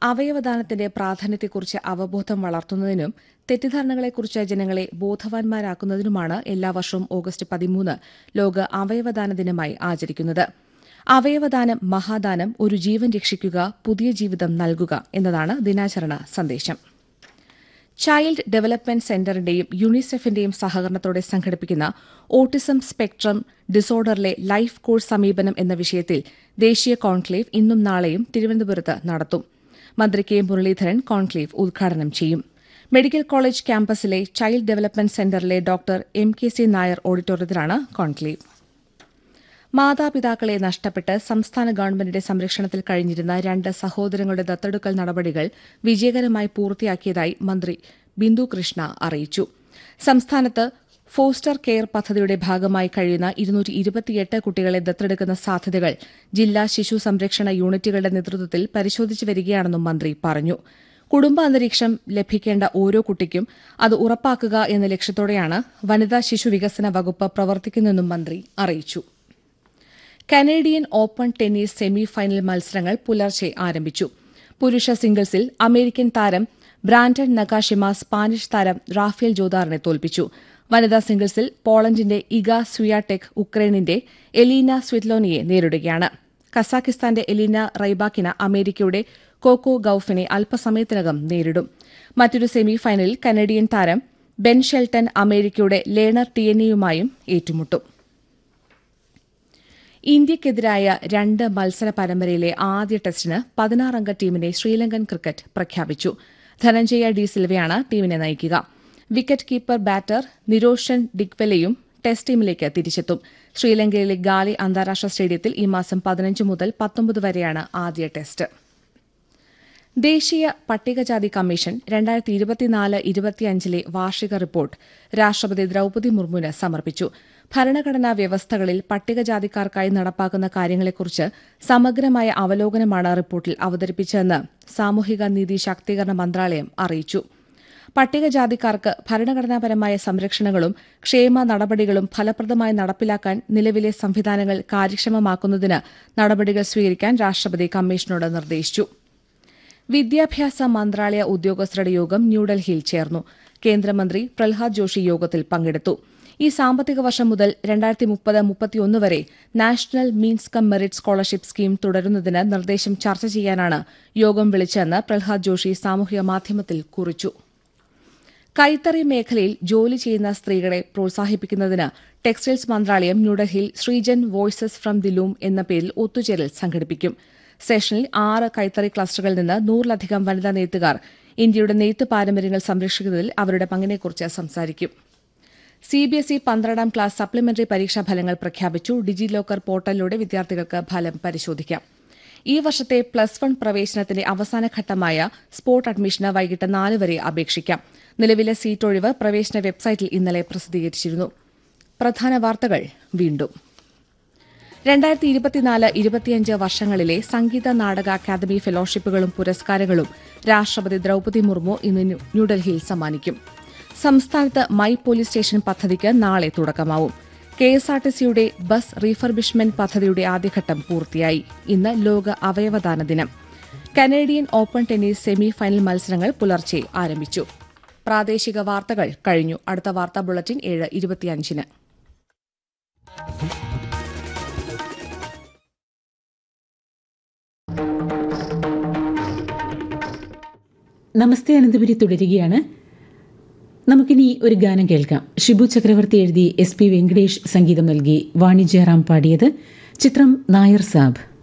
അവയവദാനത്തിന്റെ പ്രാധാന്യത്തെക്കുറിച്ച് അവബോധം വളർത്തുന്നതിനും തെറ്റിദ്ധാരണകളെക്കുറിച്ച് ജനങ്ങളെ ബോധവാന്മാരാക്കുന്നതിനുമാണ് എല്ലാ വർഷവും ഓഗസ്റ്റ് പതിമൂന്ന് ലോക അവയവദാന ദിനമായി ആചരിക്കുന്നത് അവയവദാനം മഹാദാനം ഒരു ജീവൻ രക്ഷിക്കുക പുതിയ ജീവിതം നൽകുക എന്നതാണ് ദിനാചരണ സന്ദേശം ചൈൽഡ് ഡെവലപ്മെന്റ് സെന്ററിന്റെയും യുണിസെഫിന്റെയും സഹകരണത്തോടെ സംഘടിപ്പിക്കുന്ന ഓട്ടിസം സ്പെക്ട്രം ഡിസോർഡറിലെ ലൈഫ് കോഴ്സ് സമീപനം എന്ന വിഷയത്തിൽ ദേശീയ കോൺക്ലേവ് ഇന്നും നാളെയും തിരുവനന്തപുരത്ത് നടത്തും മന്ത്രി കെ മുരളീധരൻ കോൺക്ലേവ് ഉദ്ഘാടനം ചെയ്യും മെഡിക്കൽ കോളേജ് ക്യാമ്പസിലെ ചൈൽഡ് ഡെവലപ്മെന്റ് സെന്ററിലെ doctor M K C Nair ഓഡിറ്റോറിയത്തിലാണ് കോൺക്ലേവ് മാതാപിതാക്കളെ നഷ്ടപ്പെട്ട് സംസ്ഥാന ഗവൺമെന്റിന്റെ സംരക്ഷണത്തിൽ കഴിഞ്ഞിരുന്ന രണ്ട് സഹോദരങ്ങളുടെ ദത്തെടുക്കൽ നടപടികൾ വിജയകരമായി പൂർത്തിയാക്കിയതായി മന്ത്രി ബിന്ദു കൃഷ്ണ അറിയിച്ചു സംസ്ഥാനത്ത് ഫോസ്റ്റർ കെയർ പദ്ധതിയുടെ ഭാഗമായി കഴിയുന്ന ഇരുന്നൂറ്റി ഇരുപത്തിയെട്ട് കുട്ടികളെ ദത്തെടുക്കുന്ന സാധ്യതകൾ ജില്ലാ ശിശു സംരക്ഷണ യൂണിറ്റുകളുടെ നേതൃത്വത്തിൽ പരിശോധിച്ചു വരികയാണെന്നും മന്ത്രി പറഞ്ഞു കുടുംബ അന്തരീക്ഷം ലഭിക്കേണ്ട ഓരോ കുട്ടിക്കും അത് ഉറപ്പാക്കുക എന്ന ലക്ഷ്യത്തോടെയാണ് വനിതാ ശിശു വികസന വകുപ്പ് പ്രവർത്തിക്കുന്നതെന്നും മന്ത്രി അറിയിച്ചു Canadian open tennis semi final മത്സരങ്ങൾ പുലർച്ചെ ആരംഭിച്ചു പുരുഷ സിംഗിൾസിൽ അമേരിക്കൻ താരം ബ്രാൻഡൻ നഗാഷിമ സ്പാനിഷ് താരം റാഫേൽ ജോദാറിനെ തോൽപ്പിച്ചു വനിതാ സിംഗിൾസിൽ പോളണ്ടിന്റെ ഇഗ സ്വിയാടെക് ഉക്രൈനിന്റെ എലീന സ്വിറ്റ്ലോനിയെ നേരിടുകയാണ് കസാഖിസ്ഥാന്റെ എലീന റൈബാക്കിന അമേരിക്കയുടെ കോക്കോ ഗൌഫിനെ അല്പസമയത്തിനകം നേരിടും മറ്റൊരു സെമി ഫൈനലിൽ കനേഡിയൻ താരം ബെൻ ഷെൽട്ടൺ അമേരിക്കയുടെ ലേണർ ടിയനയുമായും ഏറ്റുമുട്ടും ഇന്ത്യയ്ക്കെതിരായ രണ്ട് മത്സര പരമ്പരയിലെ ആദ്യ ടെസ്റ്റിന് പതിനാറംഗ ടീമിനെ ശ്രീലങ്കൻ ക്രിക്കറ്റ് പ്രഖ്യാപിച്ചു ധനഞ്ജയ ഡി സിൽവയാണ് ടീമിനെ നയിക്കുക വിക്കറ്റ് കീപ്പർ ബാറ്റർ നിരോഷൻ ഡിഗ്വെലയും ടെസ്റ്റ് ടീമിലേക്ക് തിരിച്ചെത്തും ശ്രീലങ്കയിലെ ഗാലി അന്താരാഷ്ട്ര സ്റ്റേഡിയത്തിൽ ഈ മാസം പതിനഞ്ച് മുതൽ പത്തൊമ്പത് വരെയാണ് ആദ്യ ടെസ്റ്റ് ദേശീയ പട്ടികജാതി കമ്മീഷൻ രണ്ടായിരത്തി ഇരുപത്തിനാല് ഇരുപത്തിയഞ്ചിലെ വാർഷിക റിപ്പോർട്ട് രാഷ്ട്രപതി ദ്രൌപദി മുർമുവിന് സമർപ്പിച്ചു ഭരണഘടനാ വ്യവസ്ഥകളിൽ പട്ടികജാതിക്കാർക്കായി നടപ്പാക്കുന്ന കാര്യങ്ങളെക്കുറിച്ച് സമഗ്രമായ അവലോകനമാണ് റിപ്പോർട്ടിൽ അവതരിപ്പിച്ചതെന്ന് സാമൂഹിക നീതി ശാക്തീകരണ മന്ത്രാലയം അറിയിച്ചു പട്ടികജാതിക്കാർക്ക് ഭരണഘടനാപരമായ സംരക്ഷണങ്ങളും ക്ഷേമ നടപടികളും ഫലപ്രദമായി നടപ്പിലാക്കാൻ നിലവിലെ സംവിധാനങ്ങൾ കാര്യക്ഷമമാക്കുന്നതിന് നടപടികൾ സ്വീകരിക്കാൻ രാഷ്ട്രപതി കമ്മീഷനോട് നിർദ്ദേശിച്ചു വിദ്യാഭ്യാസ മന്ത്രാലയ ഉദ്യോഗസ്ഥരുടെ യോഗം ന്യൂഡൽഹിയിൽ ചേർന്നു കേന്ദ്രമന്ത്രി പ്രഹ്ലാദ് ജോഷി യോഗത്തിൽ പങ്കെടുത്തു ഈ സാമ്പത്തിക വർഷം മുതൽ രണ്ടായിരത്തി മുപ്പത് മുപ്പത്തിയൊന്ന് വരെ national means cum merit scholarship scheme തുടരുന്നതിന് നിർദ്ദേശം ചർച്ച ചെയ്യാനാണ് യോഗം വിളിച്ചതെന്ന് പ്രഹ്ലാദ് ജോഷി സാമൂഹിക മാധ്യമത്തിൽ കുറിച്ചു കൈത്തറി മേഖലയിൽ ജോലി ചെയ്യുന്ന സ്ത്രീകളെ പ്രോത്സാഹിപ്പിക്കുന്നതിന് ടെക്സ്റ്റൈൽസ് മന്ത്രാലയം ന്യൂഡൽഹിയിൽ Srijan voices from the loom എന്ന പേരിൽ ഒത്തുചേരൽ സംഘടിപ്പിക്കും സെഷനിൽ ആറ് കൈത്തറി ക്ലസ്റ്ററുകളിൽ നിന്ന് നൂറിലധികം വനിതാ നെയ്ത്തുകാർ ഇന്ത്യയുടെ നെയ്ത്ത് പാരമ്പര്യങ്ങൾ സംരക്ഷിക്കുന്നതിൽ അവരുടെ പങ്കിനെക്കുറിച്ച് സംസാരിക്കും സിബിഎസ്ഇ പന്ത്രണ്ടാം ക്ലാസ് സപ്ലിമെന്ററി പരീക്ഷാ ഫലങ്ങൾ പ്രഖ്യാപിച്ചു ഡിജി ലോക്കർ പോർട്ടലിലൂടെ വിദ്യാർത്ഥികൾക്ക് ഫലം പരിശോധിക്കാം ഈ വർഷത്തെ പ്ലസ് വൺ പ്രവേശനത്തിന്റെ അവസാനഘട്ടമായ സ്പോട്ട് അഡ്മിഷന് വൈകിട്ട് നാല് വരെ അപേക്ഷിക്കാം നിലവിലെ സീറ്റ് ഒഴിവ് പ്രവേശന വെബ്സൈറ്റിൽ ഇന്നലെ പ്രസിദ്ധീകരിച്ചിരുന്നു പ്രധാന വാർത്തകൾ വീണ്ടും രണ്ടായിരത്തി ഇരുപത്തിനാല് ഇരുപത്തിയഞ്ച് വർഷങ്ങളിലെ സംഗീത നാടക അക്കാദമി ഫെലോഷിപ്പുകളും പുരസ്കാരങ്ങളും രാഷ്ട്രപതി ദ്രൌപദി മുർമു ഇന്ന് ന്യൂഡൽഹിയിൽ സമ്മാനിക്കും സംസ്ഥാനത്ത് മൈ പോലീസ് സ്റ്റേഷൻ പദ്ധതിക്ക് നാളെ തുടക്കമാവും കെഎസ്ആർടിസിയുടെ ബസ് റീഫർബിഷ്മെന്റ് പദ്ധതിയുടെ ആദ്യഘട്ടം പൂർത്തിയായി ഇന്ന് ലോക അവയവദാന ദിനം Canadian open tennis semi final മത്സരങ്ങൾ പുലർച്ചെ ആരംഭിച്ചു പ്രാദേശിക വാർത്തകൾ കഴിഞ്ഞു അടുത്ത വാർത്താ ബുള്ളറ്റിൻ ഏഴ് ഇരുപത്തിയഞ്ചിന് നമസ്തേ അനന്തപുരി തുടരുകയാണ് നമുക്കിനി ഒരു ഗാനം കേൾക്കാം ഷിബു ചക്രവർത്തി എഴുതി എസ് പി വെങ്കടേഷ് സംഗീതം നൽകി വാണിജ്യറാം പാടിയത് ചിത്രം നായർ സാബ്